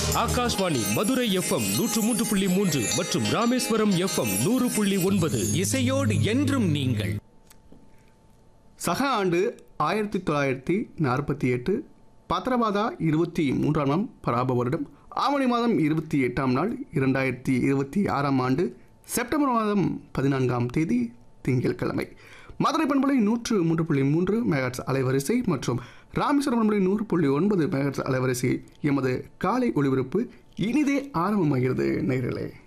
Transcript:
Akashvani Madurai FM நூற்று மூன்று புள்ளி மூன்று மற்றும் ராமேஸ்வரம் எஃப்எம் நூறு புள்ளி ஒன்பது இசையோடு என்றும் நீங்கள் சக ஆண்டு ஆயிரத்தி தொள்ளாயிரத்தி நாற்பத்தி எட்டு பத்திரபாதா இருபத்தி மூன்றாம் நாள் பராப வருடம் ஆவணி மாதம் இருபத்தி எட்டாம் நாள் இரண்டாயிரத்தி இருபத்தி ஆறாம் ஆண்டு செப்டம்பர் மாதம் பதினான்காம் தேதி திங்கட்கிழமை மதுரை பண்பலை நூற்று மூன்று புள்ளி மூன்று மெகாட்ஸ் அலைவரிசை மற்றும் ராமேஸ்வரம் பண்பலை நூறு புள்ளி ஒன்பது மெகாட்ஸ் அலைவரிசை எமது காலை ஒளிபரப்பு இனிதே ஆரம்பமாகிறது நேர்களே